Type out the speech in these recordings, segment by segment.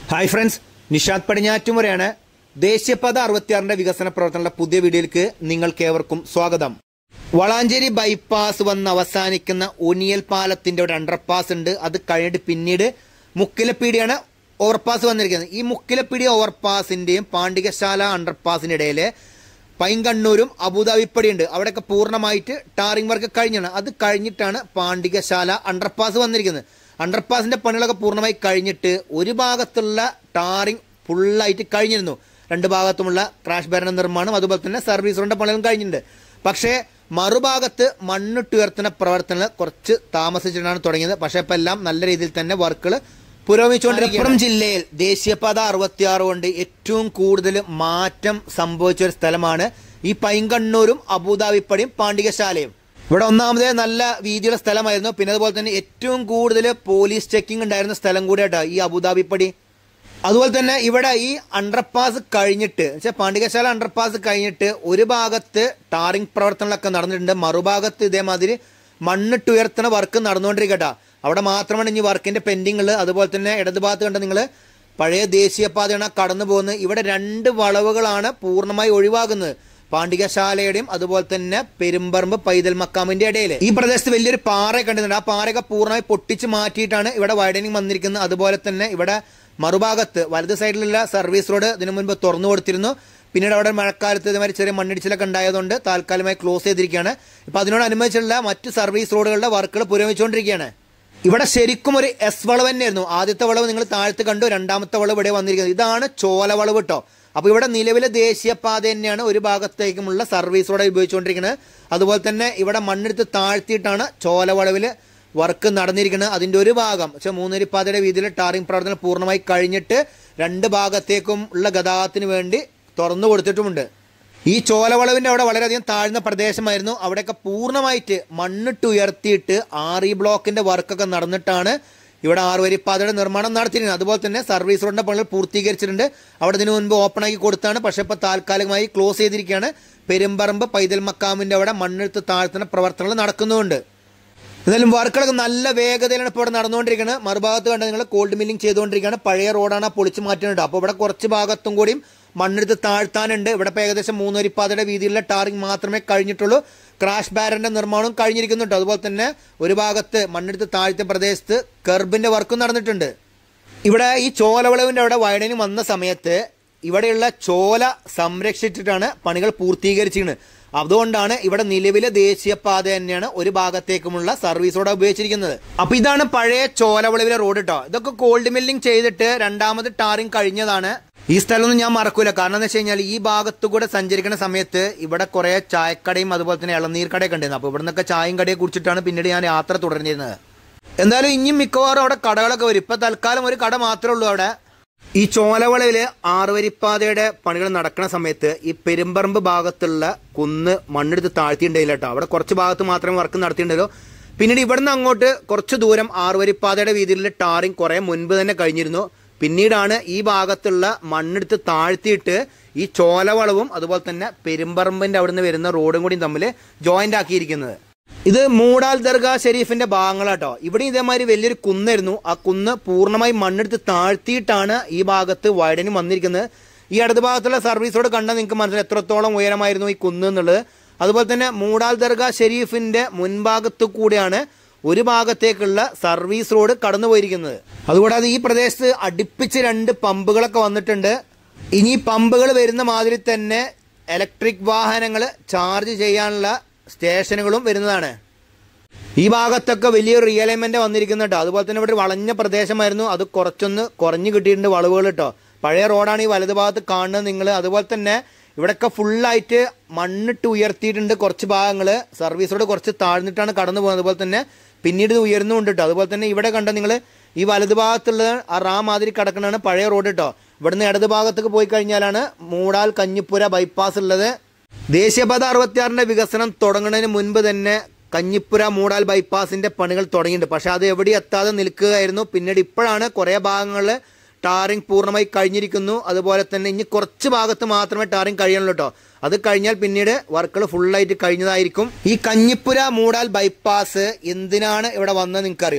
hi friends Nishad പടിഞ്ഞാറ്റുമുറയാണ് ദേശീയപാത അറുപത്തിയാറിന്റെ വികസന പ്രവർത്തനങ്ങളുടെ പുതിയ വീഡിയോയിലേക്ക് നിങ്ങൾക്ക് ഏവർക്കും സ്വാഗതം വളാഞ്ചേരി ബൈപ്പാസ് വന്ന് അവസാനിക്കുന്ന ഒനിയൽ പാലത്തിന്റെ ഒരു അണ്ടർപാസ് ഉണ്ട് അത് കഴിഞ്ഞിട്ട് പിന്നീട് മുക്കിലപ്പീടിയാണ് ഓവർപാസ് വന്നിരിക്കുന്നത് ഈ മുക്കിലപ്പീടി ഓവർപാസിന്റെയും പാണ്ഡികശാല അണ്ടർപാസിന്റെ ഇടയില് പൈങ്കണ്ണൂരും അബുദാബിപ്പടി ഉണ്ട് അവിടെയൊക്കെ പൂർണ്ണമായിട്ട് ടാറിംഗ് വർക്ക് കഴിഞ്ഞാണ് അത് കഴിഞ്ഞിട്ടാണ് പാണ്ഡികശാല അണ്ടർപാസ് വന്നിരിക്കുന്നത് അണ്ടർപാസിന്റെ പണികളൊക്കെ പൂർണ്ണമായി കഴിഞ്ഞിട്ട് ഒരു ഭാഗത്തുള്ള ടാറിംഗ് ഫുള്ളായിട്ട് കഴിഞ്ഞിരുന്നു രണ്ട് ഭാഗത്തുമുള്ള ക്രാഷ് ബാരന നിർമ്മാണം അതുപോലെ തന്നെ സർവീസ് റോഡിന്റെ പണികളും കഴിഞ്ഞിട്ടുണ്ട് പക്ഷേ മറുഭാഗത്ത് മണ്ണിട്ടുയർത്തുന്ന പ്രവർത്തനങ്ങൾ കുറച്ച് താമസിച്ചിട്ടാണ് തുടങ്ങിയത് പക്ഷേ ഇപ്പം എല്ലാം നല്ല രീതിയിൽ തന്നെ വർക്കുകൾ പുരോഗമിച്ചുകൊണ്ടിരിക്കും മലപ്പുറം ജില്ലയിൽ ദേശീയപാത അറുപത്തിയാറ് കൊണ്ട് ഏറ്റവും കൂടുതൽ മാറ്റം സംഭവിച്ച ഒരു സ്ഥലമാണ് ഈ പൈങ്കണ്ണൂരും അബുദാബിപ്പടിയും പാണ്ഡികശാലയും ഇവിടെ ഒന്നാമതേ നല്ല വീതിയുള്ള സ്ഥലമായിരുന്നു പിന്നെ അതുപോലെ തന്നെ ഏറ്റവും കൂടുതൽ പോലീസ് ചെക്കിംഗ് ഉണ്ടായിരുന്ന സ്ഥലം കൂടിയാട്ടോ ഈ അബുദാബിപ്പടി അതുപോലെ തന്നെ ഇവിടെ ഈ അണ്ടർപാസ് കഴിഞ്ഞിട്ട് വെച്ചാൽ പാണ്ഡികശാല അണ്ടർപാസ് കഴിഞ്ഞിട്ട് ഒരു ഭാഗത്ത് ടാറിംഗ് പ്രവർത്തനങ്ങളൊക്കെ നടന്നിട്ടുണ്ട് മറുഭാഗത്ത് ഇതേമാതിരി മണ്ണിട്ടുയർത്തുന്ന വർക്ക് നടന്നുകൊണ്ടിരിക്കട്ടോ അവിടെ മാത്രമാണ് ഇനി വർക്കിന്റെ പെൻഡിങ് ഉള്ളത് അതുപോലെ തന്നെ ഇടത് ഭാഗത്ത് കണ്ട നിങ്ങൾ പഴയ ദേശീയപാതയാണ് കടന്നു പോകുന്നത് ഇവിടെ രണ്ട് വളവുകളാണ് പൂർണ്ണമായി ഒഴിവാകുന്നത് പാണ്ഡികശാലയുടെയും അതുപോലെ തന്നെ പെരുമ്പറമ്പ് പൈതൽ മക്കാമിന്റെ ഇടയിൽ ഈ പ്രദേശത്ത് വലിയൊരു പാറ കണ്ടിട്ടുണ്ട് ആ പാറയൊക്കെ പൂർണ്ണമായി പൊട്ടിച്ച് മാറ്റിയിട്ടാണ് ഇവിടെ വൈഡനിങ് വന്നിരിക്കുന്നത് അതുപോലെ തന്നെ ഇവിടെ മറുഭാഗത്ത് വലത് സൈഡിലുള്ള സർവീസ് റോഡ് ഇതിനു മുൻപ് തുറന്നു കൊടുത്തിരുന്നു പിന്നീട് അവിടെ മഴക്കാലത്ത് ഇതുമാതിരി ചെറിയ മണ്ണിടിച്ചിലൊക്കെ ഉണ്ടായതുകൊണ്ട് താൽക്കാലികമായി ക്ലോസ് ചെയ്തിരിക്കുകയാണ് ഇപ്പൊ അതിനോടനുബന്ധിച്ചുള്ള മറ്റ് സർവീസ് റോഡുകളുടെ വർക്കുകൾ പുരോഗമിച്ചുകൊണ്ടിരിക്കുകയാണ് ഇവിടെ ശരിക്കും ഒരു എസ് വളവ് തന്നെയായിരുന്നു ആദ്യത്തെ വളവ് നിങ്ങൾ താഴത്ത് കണ്ടു രണ്ടാമത്തെ വളവ് ഇവിടെ വന്നിരിക്കുന്നത് ഇതാണ് ചോല വളവ് കേട്ടോ അപ്പോൾ ഇവിടെ നിലവിലെ ദേശീയപാത തന്നെയാണ് ഒരു ഭാഗത്തേക്കുമുള്ള സർവീസ് റോഡ് ഉപയോഗിച്ചുകൊണ്ടിരിക്കുന്നത് അതുപോലെ തന്നെ ഇവിടെ മണ്ണെടുത്ത് താഴ്ത്തിയിട്ടാണ് ചോല വളവിൽ വർക്ക് നടന്നിരിക്കുന്നത് അതിന്റെ ഒരു ഭാഗം പക്ഷേ മൂന്നരിപ്പാതയുടെ വീതിയിൽ ടാറിംഗ് പ്രവർത്തനം പൂർണ്ണമായി കഴിഞ്ഞിട്ട് രണ്ട് ഭാഗത്തേക്കും ഉള്ള ഗതാഗതത്തിന് വേണ്ടി തുറന്നു കൊടുത്തിട്ടുമുണ്ട് ഈ ചോലവളവിന്റെ അവിടെ വളരെയധികം താഴ്ന്ന പ്രദേശമായിരുന്നു അവിടെയൊക്കെ പൂർണ്ണമായിട്ട് മണ്ണിട്ട് ഉയർത്തിയിട്ട് ആർ ഇ ബ്ലോക്കിന്റെ വർക്കൊക്കെ നടന്നിട്ടാണ് ഇവിടെ ആറുവരിപ്പാതയുടെ നിർമ്മാണം നടത്തിയിരുന്നത് അതുപോലെ തന്നെ സർവീസ് റോഡിന്റെ പണികൾ പൂർത്തീകരിച്ചിട്ടുണ്ട് അവിടെ ഇതിനു മുൻപ് ഓപ്പൺ ആക്കി കൊടുത്താണ് പക്ഷെ ഇപ്പോൾ താൽക്കാലികമായി ക്ലോസ് ചെയ്തിരിക്കുകയാണ് പെരുമ്പറമ്പ് പൈതൽ മക്കാമിന്റെ അവിടെ മണ്ണെടുത്ത് താഴ്ത്തുന്ന പ്രവർത്തനങ്ങൾ നടക്കുന്നുണ്ട് എന്നാലും വർക്കുകളൊക്കെ നല്ല വേഗതയിലാണ് ഇപ്പോൾ ഇവിടെ നടന്നുകൊണ്ടിരിക്കുന്നത് മറുഭാഗത്ത് കണ്ട നിങ്ങൾ കോൾഡ് മില്ലിംഗ് ചെയ്തുകൊണ്ടിരിക്കുകയാണ് പഴയ റോഡാണ് പൊളിച്ച് മാറ്റുന്നുണ്ട് അപ്പോൾ ഇവിടെ കുറച്ച് ഭാഗത്തും കൂടിയും മണ്ണെടുത്ത് താഴ്ത്താനുണ്ട് ഇവിടെ ഇപ്പോൾ ഏകദേശം മൂന്നൊരിപ്പാതയുടെ വീതിയിലുള്ള ടാറിംഗ് മാത്രമേ കഴിഞ്ഞിട്ടുള്ളൂ ക്രാഷ് ബാരന്റെ നിർമ്മാണവും കഴിഞ്ഞിരിക്കുന്നുണ്ട് അതുപോലെ തന്നെ ഒരു ഭാഗത്ത് മണ്ണെടുത്ത് താഴ്ത്തിയ പ്രദേശത്ത് കെർബിന്റെ വർക്കും നടന്നിട്ടുണ്ട് ഇവിടെ ഈ ചോലവിളവിന്റെ അവിടെ വയഡനിങ് വന്ന സമയത്ത് ഇവിടെയുള്ള ചോല സംരക്ഷിച്ചിട്ടാണ് പണികൾ പൂർത്തീകരിച്ചിരിക്കുന്നത് അതുകൊണ്ടാണ് ഇവിടെ നിലവിലെ ദേശീയപാത തന്നെയാണ് ഒരു ഭാഗത്തേക്കുമുള്ള സർവീസ് റോഡ് ഉപയോഗിച്ചിരിക്കുന്നത് അപ്പൊ ഇതാണ് പഴയ ചോലവിളവിലെ റോഡ് കേട്ടോ ഇതൊക്കെ കോൾഡ് മില്ലിംഗ് ചെയ്തിട്ട് രണ്ടാമത് ടാറിംഗ് കഴിഞ്ഞതാണ് ഈ സ്ഥലമൊന്നും ഞാൻ മറക്കൂല കാരണം എന്ന് വെച്ച് കഴിഞ്ഞാൽ ഈ ഭാഗത്തു കൂടെ സഞ്ചരിക്കുന്ന സമയത്ത് ഇവിടെ കുറെ ചായക്കടയും അതുപോലെ തന്നെ ഇളനീർ കടയൊക്കെ ഉണ്ടായിരുന്നു അപ്പോൾ ഇവിടെ നിന്നൊക്കെ ചായയും കടയെ കുറിച്ചിട്ടാണ് പിന്നീട് ഞാൻ യാത്ര തുടർന്നിരുന്നത് എന്തായാലും ഇനിയും മിക്കവാറും അവിടെ കടകളൊക്കെ വരും ഇപ്പൊ തൽക്കാലം ഒരു കട മാത്രമേ ഉള്ളൂ അവിടെ ഈ ചോലവളയില് ആറുവരിപ്പാതയുടെ പണികൾ നടക്കുന്ന സമയത്ത് ഈ പെരുമ്പറമ്പ് ഭാഗത്തുള്ള കുന്ന് മണ്ണെടുത്ത് താഴ്ത്തിയിട്ടുണ്ടായില്ല കേട്ടോ അവിടെ കുറച്ച് ഭാഗത്ത് മാത്രമേ വർക്ക് നടത്തിയിട്ടുണ്ടല്ലോ പിന്നീട് ഇവിടുന്ന് അങ്ങോട്ട് കുറച്ച് ദൂരം ആറുവരിപ്പാതയുടെ വീതിയിലുള്ള ടാറിങ് കുറെ മുൻപ് തന്നെ കഴിഞ്ഞിരുന്നു പിന്നീടാണ് ഈ ഭാഗത്തുള്ള മണ്ണെടുത്ത് താഴ്ത്തിയിട്ട് ഈ ചോലവളവും അതുപോലെ തന്നെ പെരുമ്പറമ്പിന്റെ അവിടുന്ന് വരുന്ന റോഡും കൂടി തമ്മിൽ ജോയിന്റ് ആക്കിയിരിക്കുന്നത് ഇത് മൂടാൽ ദർഗാ ഷെരീഫിന്റെ ഭാഗങ്ങളാട്ടോ ഇവിടെ ഇതേമാതിരി വലിയൊരു കുന്നായിരുന്നു ആ കുന്ന് പൂർണ്ണമായി മണ്ണെടുത്ത് താഴ്ത്തിയിട്ടാണ് ഈ ഭാഗത്ത് വൈഡനും വന്നിരിക്കുന്നത് ഈ ഇടത് ഭാഗത്തുള്ള സർവീസ് റോഡ് കണ്ടാൽ നിങ്ങൾക്ക് മനസ്സിലായി എത്രത്തോളം ഉയരമായിരുന്നു ഈ കുന്ന് എന്നുള്ളത് അതുപോലെ തന്നെ മൂടാൽ ദർഗാ ഷെരീഫിന്റെ മുൻഭാഗത്ത് കൂടിയാണ് ഒരു ഭാഗത്തേക്കുള്ള സർവീസ് റോഡ് കടന്നു പോയിരിക്കുന്നത് അതുകൂടാതെ ഈ പ്രദേശത്ത് അടുപ്പിച്ച് രണ്ട് പമ്പുകളൊക്കെ വന്നിട്ടുണ്ട് ഇനി പമ്പുകൾ വരുന്ന മാതിരി തന്നെ ഇലക്ട്രിക് വാഹനങ്ങൾ ചാർജ് ചെയ്യാനുള്ള സ്റ്റേഷനുകളും വരുന്നതാണ് ഈ ഭാഗത്തൊക്കെ വലിയൊരു റിയലൈൻമെന്റ് വന്നിരിക്കുന്നുണ്ട് അതുപോലെ തന്നെ ഇവിടെ ഒരു വളഞ്ഞ പ്രദേശമായിരുന്നു അത് കുറച്ചൊന്ന് കുറഞ്ഞു കിട്ടിയിട്ടുണ്ട് വളവുകൾ കേട്ടോ പഴയ റോഡാണ് ഈ വലതു ഭാഗത്ത് കാണുന്നത് നിങ്ങൾ അതുപോലെ തന്നെ ഇവിടെയൊക്കെ ഫുള്ളായിട്ട് മണ്ണിട്ട് ഉയർത്തിയിട്ടുണ്ട് കുറച്ച് ഭാഗങ്ങൾ സർവീസ് റോഡ് കുറച്ച് താഴ്ന്നിട്ടാണ് കടന്നു പോകുന്നത് അതുപോലെ തന്നെ പിന്നീട് ഇത് ഉയർന്നുകൊണ്ട് കേട്ടോ അതുപോലെ തന്നെ ഇവിടെ കണ്ട നിങ്ങൾ ഈ വലതു ഭാഗത്തുള്ള ആ റാ മാതിരി കിടക്കണതാണ് പഴയ റോഡ് കേട്ടോ ഇവിടുന്ന് ഇടത് ഭാഗത്തേക്ക് പോയി കഴിഞ്ഞാലാണ് മൂടാൽ കഞ്ഞിപ്പുര ബൈപ്പാസ് ഉള്ളത് ദേശീയപാത അറുപത്തിയാറിന്റെ വികസനം തുടങ്ങുന്നതിന് മുൻപ് തന്നെ കഞ്ഞിപ്പുര മൂടാൽ ബൈപ്പാസിന്റെ പണികൾ തുടങ്ങിയിട്ടുണ്ട് പക്ഷെ അത് എവിടെ എത്താതെ നിൽക്കുകയായിരുന്നു പിന്നീട് ഇപ്പോഴാണ് കുറെ ഭാഗങ്ങളിൽ ടാറിംഗ് പൂർണ്ണമായി കഴിഞ്ഞിരിക്കുന്നു അതുപോലെ തന്നെ ഇനി കുറച്ച് ഭാഗത്ത് മാത്രമേ ടാറിംഗ് കഴിയുള്ളൂ കേട്ടോ അത് കഴിഞ്ഞാൽ പിന്നീട് വർക്കുകൾ ഫുള്ളായിട്ട് കഴിഞ്ഞതായിരിക്കും ഈ കഞ്ഞിപ്പുര മൂടാൽ ബൈപ്പാസ് എന്തിനാണ് ഇവിടെ വന്നത് നിങ്ങൾക്കറിയോ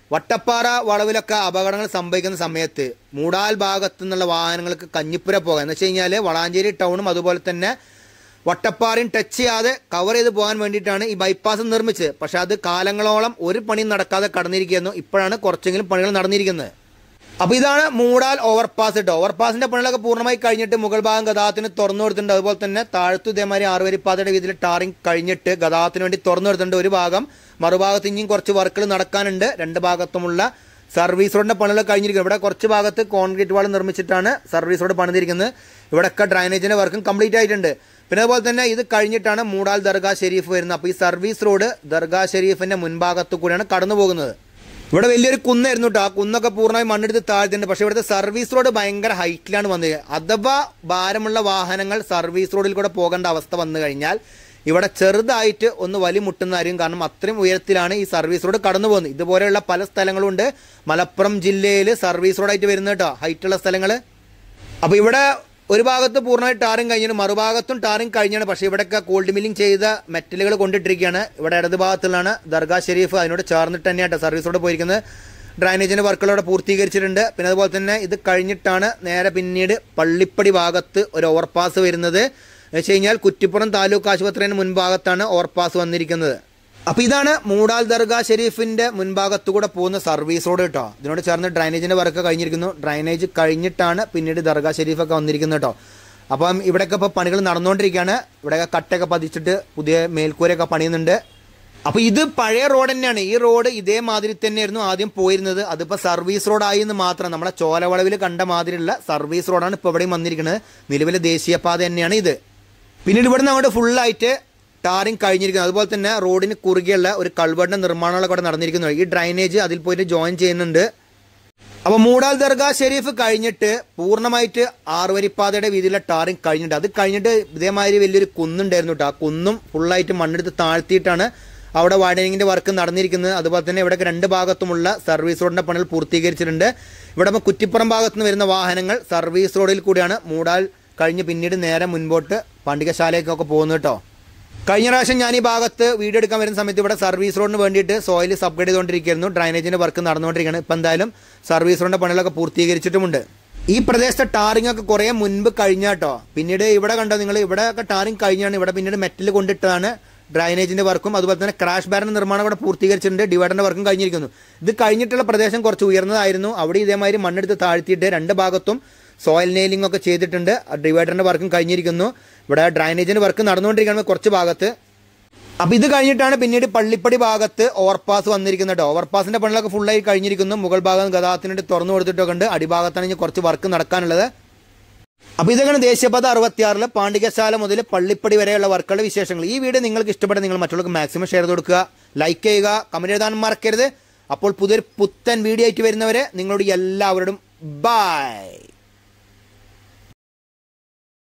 വട്ടപ്പാറ വളവിലൊക്കെ അപകടങ്ങൾ സംഭവിക്കുന്ന സമയത്ത് മൂടാൽ ഭാഗത്തു നിന്നുള്ള വാഹനങ്ങൾക്ക് കഞ്ഞിപ്പുര പോകാം എന്ന് വെച്ച് കഴിഞ്ഞാൽ വളാഞ്ചേരി ടൗണും അതുപോലെ തന്നെ വട്ടപ്പാറയും ടച്ച് ചെയ്യാതെ കവർ ചെയ്ത് പോകാൻ വേണ്ടിയിട്ടാണ് ഈ ബൈപ്പാസ് നിർമ്മിച്ചത് പക്ഷെ അത് കാലങ്ങളോളം ഒരു പണിയും നടക്കാതെ കടന്നിരിക്കുന്നു ഇപ്പോഴാണ് കുറച്ചെങ്കിലും പണികൾ നടന്നിരിക്കുന്നത് അപ്പോൾ ഇതാണ് മൂടാൽ ഓവർപാസ് കേട്ടോ ഓവർപാസിന്റെ പണികളൊക്കെ പൂർണ്ണമായി കഴിഞ്ഞിട്ട് മുകൾ ഭാഗം ഗതാഗതത്തിന് തുറന്നു കൊടുത്തിട്ടുണ്ട് അതുപോലെ തന്നെ താഴത്തു ഇതേമാതിരി ആറുവരിപ്പാതയുടെ വീതിയിൽ ടാറിങ് കഴിഞ്ഞിട്ട് ഗതാഗതത്തിന് വേണ്ടി തുറന്നു കൊടുത്തിട്ടുണ്ട് ഒരു ഭാഗം മറുഭാഗത്ത് ഇനിയും കുറച്ച് വർക്കുകൾ നടക്കാനുണ്ട് രണ്ട് ഭാഗത്തുമുള്ള സർവീസ് റോഡിന്റെ പണികൾ കഴിഞ്ഞിരിക്കുന്നത് ഇവിടെ കുറച്ച് ഭാഗത്ത് കോൺക്രീറ്റ് വാൾ നിർമ്മിച്ചിട്ടാണ് സർവീസ് റോഡ് പണിതിരിക്കുന്നത് ഇവിടെയൊക്കെ ഡ്രൈനേജിന്റെ വർക്കും കംപ്ലീറ്റ് ആയിട്ടുണ്ട് പിന്നെ അതുപോലെ തന്നെ ഇത് കഴിഞ്ഞിട്ടാണ് മൂടാൽ ദർഗാ ഷെരീഫ് വരുന്നത് അപ്പോൾ ഈ സർവീസ് റോഡ് ദർഗാ ഷെരീഫിന്റെ മുൻഭാഗത്തു കൂടിയാണ് കടന്നു പോകുന്നത് ഇവിടെ വലിയൊരു കുന്നായിരുന്നു കേട്ടോ ആ കുന്നൊക്കെ പൂർണ്ണമായി മണ്ണെടുത്ത് താഴ്ത്തിട്ടുണ്ട് പക്ഷേ ഇവിടുത്തെ സർവീസ് റോഡ് ഭയങ്കര ഹൈറ്റിലാണ് വന്നത് അഥവാ ഭാരമുള്ള വാഹനങ്ങൾ സർവീസ് റോഡിൽ കൂടെ പോകേണ്ട അവസ്ഥ വന്നു കഴിഞ്ഞാൽ ഇവിടെ ചെറുതായിട്ട് ഒന്ന് വലിമുട്ടുന്നതായിരിക്കും കാരണം അത്രയും ഉയരത്തിലാണ് ഈ സർവീസ് റോഡ് കടന്നു പോകുന്നത് ഇതുപോലെയുള്ള പല സ്ഥലങ്ങളും ഉണ്ട് മലപ്പുറം ജില്ലയിൽ സർവീസ് റോഡായിട്ട് വരുന്നത് കേട്ടോ ഹൈറ്റുള്ള സ്ഥലങ്ങൾ അപ്പോൾ ഇവിടെ ഒരു ഭാഗത്ത് പൂർണ്ണമായി ടാറിങ് കഴിഞ്ഞു മറുഭാഗത്തും ടാറിങ് കഴിഞ്ഞാണ് പക്ഷേ ഇവിടെയൊക്കെ കോൾഡ് മില്ലിംഗ് ചെയ്ത മെറ്റലുകൾ കൊണ്ടിട്ടിരിക്കുകയാണ് ഇവിടെ ഇടത് ഭാഗത്തുള്ളതാണ് ദർഗാ ഷെരീഫ് അതിനോട് ചേർന്നിട്ട് തന്നെയാട്ടോ സർവീസ് റോഡ് പോയിരിക്കുന്നത് ഡ്രൈനേജിന്റെ വർക്കുകൾ ഇവിടെ പൂർത്തീകരിച്ചിട്ടുണ്ട് പിന്നെ അതുപോലെ തന്നെ ഇത് കഴിഞ്ഞിട്ടാണ് നേരെ പിന്നീട് പള്ളിപ്പടി ഭാഗത്ത് ഒരു ഓവർപാസ് വരുന്നത് എന്ന് വെച്ച് കഴിഞ്ഞാൽ കുറ്റിപ്പുറം താലൂക്ക് ആശുപത്രിയുടെ മുൻഭാഗത്താണ് ഓവർപാസ് വന്നിരിക്കുന്നത് അപ്പൊ ഇതാണ് മൂടാൽ ദർഗാ ഷെരീഫിന്റെ മുൻഭാഗത്തു കൂടെ പോകുന്ന സർവീസ് റോഡ് കേട്ടോ ഇതിനോട് ചേർന്ന് ഡ്രൈനേജിന്റെ വർക്ക് കഴിഞ്ഞിരിക്കുന്നു ഡ്രൈനേജ് കഴിഞ്ഞിട്ടാണ് പിന്നീട് ദർഗാ ഷെരീഫൊക്കെ വന്നിരിക്കുന്നത് കേട്ടോ അപ്പം ഇവിടെയൊക്കെ ഇപ്പോൾ പണികൾ നടന്നുകൊണ്ടിരിക്കുകയാണ് ഇവിടെയൊക്കെ കട്ടയൊക്കെ പതിച്ചിട്ട് പുതിയ മേൽക്കൂരയൊക്കെ പണിയുന്നുണ്ട് അപ്പൊ ഇത് പഴയ റോഡ് തന്നെയാണ് ഈ റോഡ് ഇതേമാതിരി തന്നെയായിരുന്നു ആദ്യം പോയിരുന്നത് അതിപ്പോ സർവീസ് റോഡായി എന്ന് മാത്രം നമ്മളെ ചോലവളവിൽ കണ്ട മാതിരിയുള്ള സർവീസ് റോഡാണ് ഇപ്പോൾ ഇവിടെയും വന്നിരിക്കുന്നത് നിലവിലെ ദേശീയപാത തന്നെയാണ് ഇത് പിന്നീട് ഇവിടുന്ന് അങ്ങോട്ട് ഫുള്ളായിട്ട് ടാറിങ് കഴിഞ്ഞിരിക്കുന്നത് അതുപോലെ തന്നെ റോഡിന് കുറുകെയുള്ള ഒരു കൾവറിന്റെ നിർമ്മാണങ്ങളൊക്കെ ഇവിടെ നടന്നിരിക്കുന്നു ഈ ഡ്രൈനേജ് അതിൽ പോയിട്ട് ജോയിൻ ചെയ്യുന്നുണ്ട് അപ്പൊ മൂടാൽ ദർഗാ ഷെരീഫ് കഴിഞ്ഞിട്ട് പൂർണ്ണമായിട്ട് ആറുവരിപ്പാതയുടെ വീതിയിലുള്ള ടാറിങ് കഴിഞ്ഞിട്ട് അത് കഴിഞ്ഞിട്ട് ഇതേമാതിരി വലിയൊരു കുന്നുണ്ടായിരുന്നു കേട്ടോ ആ കുന്നും ഫുള്ളായിട്ട് മണ്ണെടുത്ത് താഴ്ത്തിയിട്ടാണ് അവിടെ വൈഡനിങ്ങിന്റെ വർക്ക് നടന്നിരിക്കുന്നത് അതുപോലെ തന്നെ ഇവിടെ രണ്ട് ഭാഗത്തുമുള്ള സർവീസ് റോഡിന്റെ പണികൾ പൂർത്തീകരിച്ചിട്ടുണ്ട് ഇവിടെ ഇപ്പോൾ കുറ്റിപ്പുറം ഭാഗത്ത് നിന്ന് വരുന്ന വാഹനങ്ങൾ സർവീസ് റോഡിൽ കൂടിയാണ് മൂടാൽ കഴിഞ്ഞ് പിന്നീട് നേരെ മുൻപോട്ട് പണ്ടികശാലയ്ക്കൊക്കെ പോകുന്നത് കേട്ടോ കഴിഞ്ഞ പ്രാവശ്യം ഞാൻ ഈ ഭാഗത്ത് വീഡിയോ എടുക്കാൻ വരുന്ന സമയത്ത് ഇവിടെ സർവീസ് റോഡിന് വേണ്ടിയിട്ട് സോയിൽ സബ്ഗ്രേഡ് ചെയ്തുകൊണ്ടിരിക്കുന്നു ഡ്രൈനേജിന്റെ വർക്ക് നടന്നുകൊണ്ടിരിക്കുകയാണ് ഇപ്പം എന്തായാലും സർവീസ് റോഡിന്റെ പണികളൊക്കെ പൂർത്തീകരിച്ചിട്ടുമുണ്ട് ഈ പ്രദേശത്തെ ടാറിംഗ് ഒക്കെ കുറേ മുൻപ് കഴിഞ്ഞാട്ടോ പിന്നീട് ഇവിടെ കണ്ടോ നിങ്ങൾ ഇവിടെ ഒക്കെ ടാറിംഗ് കഴിഞ്ഞാണ് ഇവിടെ പിന്നീട് മെറ്റൽ കൊണ്ടിട്ടാണ് ഡ്രൈനേജിന്റെ വർക്കും അതുപോലെ തന്നെ ക്രാഷ് ബാറിന്റെ നിർമ്മാണം ഇവിടെ പൂർത്തീകരിച്ചിട്ടുണ്ട് ഡിവൈഡറിന്റെ വർക്കും കഴിഞ്ഞിരിക്കുന്നു ഇത് കഴിഞ്ഞിട്ടുള്ള പ്രദേശം കുറച്ച് ഉയർന്നതായിരുന്നു അവിടെ ഇതേമാതിരി മണ്ണെടുത്ത് താഴ്ത്തിയിട്ട് രണ്ട് ഭാഗത്തും സോയിൽ നെയിലിംഗ് ഒക്കെ ചെയ്തിട്ടുണ്ട് ഡിവൈഡറിന്റെ വർക്കും കഴിഞ്ഞിരിക്കുന്നു ഇവിടെ ഡ്രൈനേജിന്റെ വർക്ക് നടന്നുകൊണ്ടിരിക്കുകയാണ് കുറച്ച് ഭാഗത്ത് അപ്പൊ ഇത് കഴിഞ്ഞിട്ടാണ് പിന്നീട് പള്ളിപ്പടി ഭാഗത്ത് ഓവർപാസ് വന്നിരിക്കുന്നത് കേട്ടോ ഓവർപാസിന്റെ പണികളൊക്കെ ഫുള്ളായി കഴിഞ്ഞിരിക്കുന്നു മുകൾ ഭാഗം ഗതാഗതത്തിന് വേണ്ടി തുറന്നു കൊടുത്തിട്ടൊക്കെ ഉണ്ട് അടിഭാഗത്താണ് ഇനി കുറച്ച് വർക്ക് നടക്കാനുള്ളത് അപ്പൊ ഇതൊക്കെയാണ് ദേശീയപാത അറുപത്തിയാറില് പാണ്ഡികശാല മുതൽ പള്ളിപ്പടി വരെയുള്ള വർക്കുകളുടെ വിശേഷങ്ങൾ ഈ വീഡിയോ നിങ്ങൾക്ക് ഇഷ്ടപ്പെട്ട നിങ്ങൾ മറ്റുള്ളവർക്ക് മാക്സിമം ഷെയർ ചെയ്ത് കൊടുക്കുക ലൈക്ക് ചെയ്യുക കമന്റ് എഴുതാൻ മറക്കരുത് അപ്പോൾ പുതിയൊരു പുത്തൻ വീഡിയോ ആയിട്ട് വരുന്നവരെ നിങ്ങളോട് എല്ലാവരോടും ബൈ